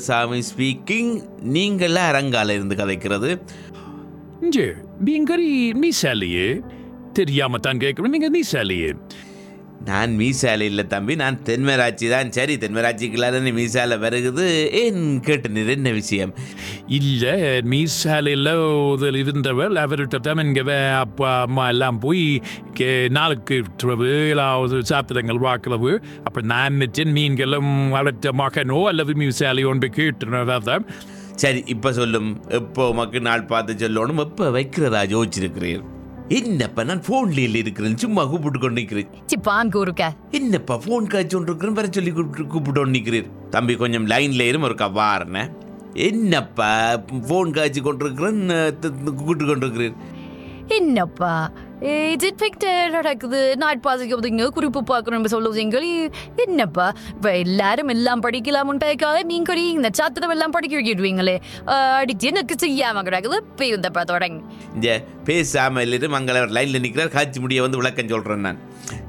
சாமி ஸ்பீக்கிங் நீங்கள அரங்கால இருந்து கதைக்கிறது இங்கே நீங்கரி மீசாலியே தெரியாம தான் கேட்குறேன் நீங்க மீசாலியே நான் மீசால இல்லை தம்பி நான் தென்மராட்சி தான் சரி தென்மராட்சிக்குள்ளார மீசால வருகுது ஏன் கேட்டு என்ன விஷயம் இல்ல மீசாலையில் ஒரு இருந்தவர் அவர்கிட்ட தான் இங்கே அப்பா அம்மா எல்லாம் போய் கே நாளுக்கு இரவு ஏதாவது சாப்பிடுங்கள் வாக்களவு அப்போ நான் நினைச்சேன் நீங்களும் வளர்த்த மகனோ அல்லது மீசாலையோ ஒன்று கேட்டுனதான் சரி இப்போ சொல்லும் எப்போ உமக்கு நாள் பார்த்து சொல்லணும் எப்போ வைக்கிறதா யோசிச்சிருக்கிறீர் என்னப்பா நான் ஃபோன்ல இருக்கிறேன் சும்மா கூப்பிட்டு கொண்டு நிற்கிறேன் சிப்பான் கூறுக்க என்னப்பா ஃபோன் காய்ச்சி கொண்டிருக்கிறேன் வர சொல்லி கூப்பிட்டு கூப்பிட்டு கொண்டு நிற்கிறீர் தம்பி கொஞ்சம் லைன்ல இரும் ஒரு கவாரன என்னப்பா ஃபோன் காய்ச்சி கொண்டிருக்கிறேன் கூப்பிட்டு கொண்டிருக்கிறீர் என்னப்பா இது பிக்டர் நடக்குது நாட் பாசிக்கிறதுங்க குறிப்பு பார்க்கணும்னு சொல்லுவீங்க என்னப்பா இப்போ எல்லாரும் எல்லாம் படிக்கலாம்னு பேக்காத நீங்கள் இந்த சாத்திரம் எல்லாம் படிக்க வைக்கிடுவீங்களே அடிச்சு எனக்கு செய்யாம கிடக்குது இப்போ இந்தப்பா தொடங்க இந்த பேசாம இல்லைன்னு மங்களவர் லைன்ல நிற்கிறார் காய்ச்சி முடிய வந்து விளக்கம் சொல்றேன் நான்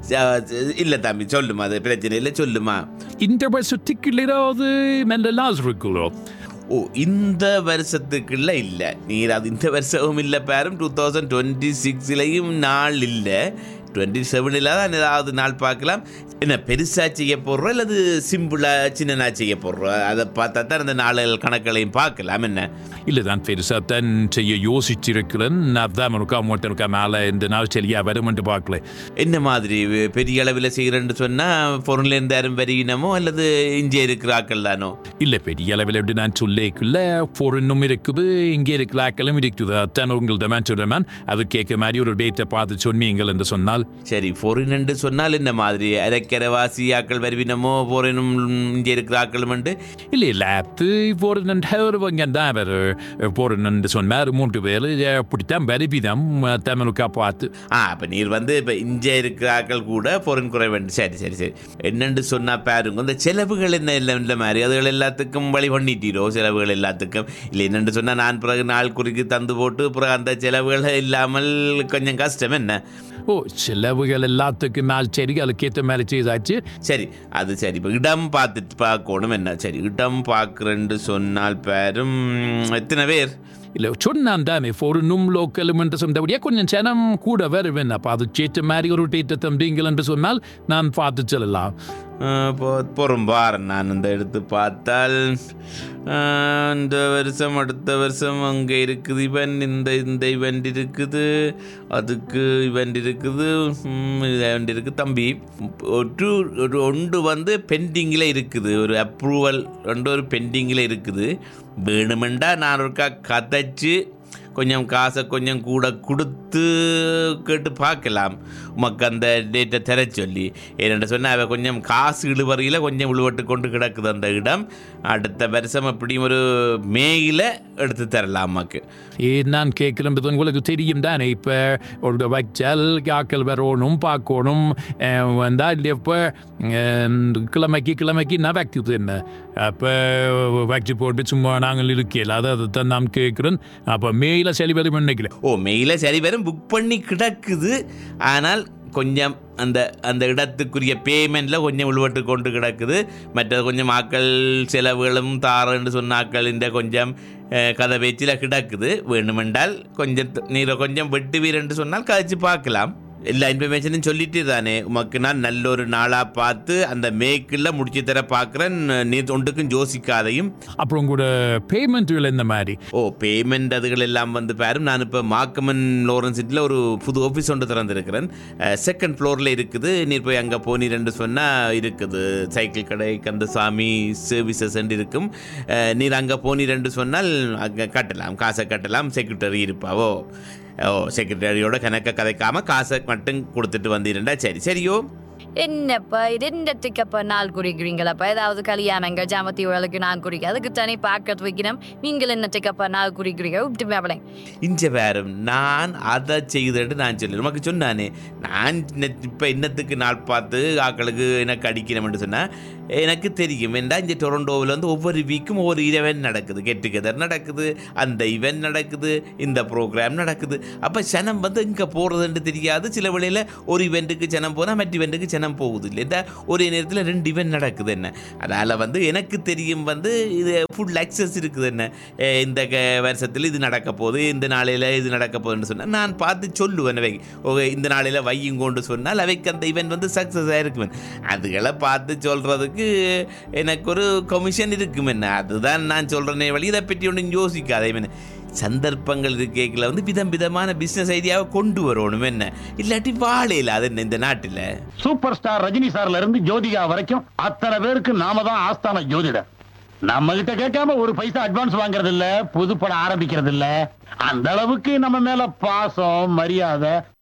இல்லை தம்பி சொல்லுமா அது பிரச்சனை இல்லை சொல்லுமா இந்த வருஷத்துக்கு ஏதாவது மெல்ல லாஸ் இருக்குல்லோ ஓ இந்த வருஷத்துக்குள்ள இல்லை நீர் அது இந்த வருஷமும் இல்லை பேரும் டூ தௌசண்ட் டுவெண்ட்டி சிக்ஸ்லையும் நாள் இல்லை டுவெண்ட்டி செவனில் தான் ஏதாவது நாள் பார்க்கலாம் என்ன பெருசாக செய்ய போடுறோம் அல்லது சிம்பிளாக சின்னனா செய்ய போடுறோம் அதை பார்த்தா தான் அந்த நாளுகள் கணக்குகளையும் பார்க்கலாம் என்ன இல்லை தான் பெருசாக தான் செய்ய யோசிச்சிருக்கிறேன் அதான் இருக்கா மூட்டை இருக்கா மேலே இந்த நாள் சரியா வருமென்று பார்க்கல என்ன மாதிரி பெரிய அளவில் செய்கிறேன்னு சொன்னால் பொருள்லேருந்து யாரும் வரியினமோ அல்லது இங்கே இருக்கிற ஆக்கள் தானோ இல்லை பெரிய அளவில் எப்படி நான் சொல்லிக்குள்ள பொருளும் இருக்குது இங்கே இருக்கிற ஆக்களும் இருக்குது அத்தான் உங்கள்கிட்ட மேன் சொல்கிறேன் அது கேட்க மாதிரி ஒரு டேட்டை பார்த்து சொன்னீங்கள் என்று சொன்னால் சரி பொறின் என்று சொன்னால் என்ன மாதிரி அரைக்கரைவாசி ஆக்கள் வருவினமோ பொறினும் இங்கே இருக்கிற ஆக்களும் உண்டு இல்லை இல்லை அது பொருள் ஒருவங்க தான் வேறு பொருள் சொன்னார் மூன்று பேர் அப்படித்தான் வருவிதம் தமிழுக்கா பார்த்து ஆ அப்போ நீர் வந்து இப்போ இங்கே இருக்கிற ஆக்கள் கூட பொருள் குறைவண்டு சரி சரி சரி என்னென்று சொன்னால் பாருங்க இந்த செலவுகள் என்ன இல்லை இல்லை மாதிரி அதுகள் எல்லாத்துக்கும் வழி பண்ணிட்டீரோ செலவுகள் எல்லாத்துக்கும் இல்லை என்னென்று சொன்னால் நான் பிறகு நாள் குறிக்கு தந்து போட்டு பிறகு அந்த செலவுகள் இல்லாமல் கொஞ்சம் கஷ்டம் என்ன ஓ செலவுகள் எல்லாத்துக்கும் மேல் சரி அதுக்கேற்ற மாதிரி செய்தாச்சு சரி அது சரி இப்போ இடம் பார்த்துட்டு பார்க்கணும் என்ன சரி இடம் பார்க்குறேன்னு சொன்னால் பேரும் எத்தனை பேர் இல்லை சொன்னான் தானே ஒரு நும் லோக்கலும் என்று சொன்னபடியே கொஞ்சம் ஜனம் கூட வருவேன் அப்போ அது சேற்ற மாதிரி ஒரு டேட்டை தம்பீங்கள் என்று சொன்னால் நான் பார்த்து செல்லலாம் பொறும் பாரன் நான் இந்த எடுத்து பார்த்தால் ஆ, இந்த வருஷம் அடுத்த வருஷம் அங்கே இருக்குது இவன் இந்த இந்த இவெண்ட் இருக்குது அதுக்கு இவெண்ட் இருக்குது இவெண்ட் இருக்குது தம்பி ஒரு ஒரு ஒன்று வந்து பெண்டிங்கில் இருக்குது ஒரு அப்ரூவல் ரெண்டு ஒரு பெண்டிங்கில் இருக்குது வேணுமெண்டா நான் ஒருக்கா கதைச்சு கொஞ்சம் காசை கொஞ்சம் கூட கொடுத்து கேட்டு பார்க்கலாம் உமக்கு அந்த டேட்டை தர சொல்லி ஏன்னு சொன்னால் அவள் கொஞ்சம் காசு இழுவறையில் கொஞ்சம் இழுவட்டு கொண்டு கிடக்குது அந்த இடம் அடுத்த வருஷம் அப்படியும் ஒரு மேயில் எடுத்து தரலாம் அம்மாக்கு ஏன் நான் கேட்குறது உங்களுக்கு தெரியும் தானே இப்போ ஒரு வச்சால் ஆக்கள் வரணும் பார்க்கணும் அஹ், வந்தா இல்லை இப்போ கிழமைக்கு கிழமைக்கு நான் வைக்கிறது என்ன அப்போ வச்சு போட்டு சும்மா நாங்கள் இருக்கல அதை அதை தான் நான் கேட்குறேன் அப்போ மேயில் சரி வரும் நினைக்கிறேன் ஓ மெயில சரி வரும் புக் பண்ணி கிடக்குது ஆனால் கொஞ்சம் அந்த அந்த இடத்துக்குரிய பேமெண்ட்டில் கொஞ்சம் உள்வட்டு கொண்டு கிடக்குது மற்றது கொஞ்சம் ஆக்கள் செலவுகளும் தாரன்னு சொன்ன ஆக்களின் கொஞ்சம் அஹ், கதை பேச்சில் கிடக்குது வேணுமென்றால் கொஞ்சம் த- நீரை கொஞ்சம் வெட்டு வீரன்னு சொன்னால் கதைச்சு பார்க்கலாம் எல்லா இன்ஃபர்மேஷனும் சொல்லிட்டு தானே உமக்கு நான் நல்ல ஒரு நாளாக பார்த்து அந்த மேக்கில் முடிச்சு தர பார்க்குறேன் நீ ஒன்றுக்கும் யோசிக்காதையும் அப்புறம் கூட பேமெண்ட்டுகள் இந்த மாதிரி ஓ பேமெண்ட் அதுகள் எல்லாம் வந்து பாரும் நான் இப்போ மாக்கமன் லோரன்சிட்டில் ஒரு புது ஆஃபீஸ் ஒன்று திறந்திருக்கிறேன் செகண்ட் ஃப்ளோரில் இருக்குது நீர் போய் அங்கே போனீர்ன்னு சொன்னால் இருக்குது சைக்கிள் கடை கந்தசாமி சர்வீசஸ் இருக்கும் அஹ், நீர் அங்கே போனீர்ன்னு சொன்னால் அங்கே கட்டலாம் காசை கட்டலாம் செக்ரட்டரி இருப்பாவோ ஓ செக்ரட்டரியோட கணக்கை கதைக்காமல் காசை மட்டும் கொடுத்துட்டு வந்தீருண்டா சரி சரியோ என்னப்பா இது என்னத்துக்கப்பா நாள் குறிக்கிறீங்களப்பா ஏதாவது கல்யாணங்க ஜாமத்தி உழலுக்கு நான் குறிக்க அதுக்கு தனி பார்க்கறது வைக்கணும் நீங்கள் என்னத்துக்கப்பா நாள் குறிக்கிறீங்க விட்டு மேபலை இஞ்ச வேறும் நான் அதை செய்துட்டு நான் சொல்லி நமக்கு சொன்னானே நான் இப்போ இன்னத்துக்கு நாள் பார்த்து ஆக்களுக்கு எனக்கு அடிக்கணும்னு சொன்னால் எனக்கு தெரியும் ஏன்டா இங்கே டொரண்டோவில் வந்து ஒவ்வொரு வீக்கும் ஒவ்வொரு ஈவெண்ட் நடக்குது கெட் டுகெதர் நடக்குது அந்த ஈவெண்ட் நடக்குது இந்த ப்ரோக்ராம் நடக்குது அப்போ சனம் வந்து இங்கே போகிறதுன்னு தெரியாது சில வேளையில் ஒரு இவெண்ட்டுக்கு சனம் போனால் மற்ற இவெண்ட்டுக்கு சனம் ஜனம் போகுது இல்லை இந்த ஒரே நேரத்தில் ரெண்டு இவெண்ட் நடக்குது என்ன அதால் வந்து எனக்கு தெரியும் வந்து இது ஃபுல் அக்சஸ் இருக்குது என்ன அஹ் இந்த க வருஷத்தில் இது நடக்க போகுது இந்த நாளையில் இது நடக்க போகுதுன்னு சொன்னால் நான் பார்த்து சொல்லுவேன் அவை ஓகே இந்த நாளையில் வையும் கொண்டு சொன்னால் அவைக்கு அந்த இவெண்ட் வந்து சக்ஸஸ் ஆகிருக்குவேன் அதுகளை பார்த்து சொல்கிறதுக்கு எனக்கு ஒரு கமிஷன் இருக்கும் என்ன அதுதான் நான் சொல்கிறேனே வழி இதை பற்றி ஒன்றும் யோசிக்காதே என்ன சந்தர்ப்பங்கள் இருக்கேக்கில் வந்து விதம் விதமான பிஸ்னஸ் ஐடியாவை கொண்டு வரணும் என்ன இல்லாட்டி வாழையில் அது என்ன இந்த நாட்டில் சூப்பர் ஸ்டார் ரஜினி சார்ல இருந்து ஜோதிகா வரைக்கும் அத்தனை பேருக்கு நாம தான் ஆஸ்தான ஜோதிடர் நம்ம கிட்ட கேட்காம ஒரு பைசா அட்வான்ஸ் வாங்குறது இல்ல புது படம் ஆரம்பிக்கிறது இல்ல அந்த அளவுக்கு நம்ம மேல பாசம் மரியாதை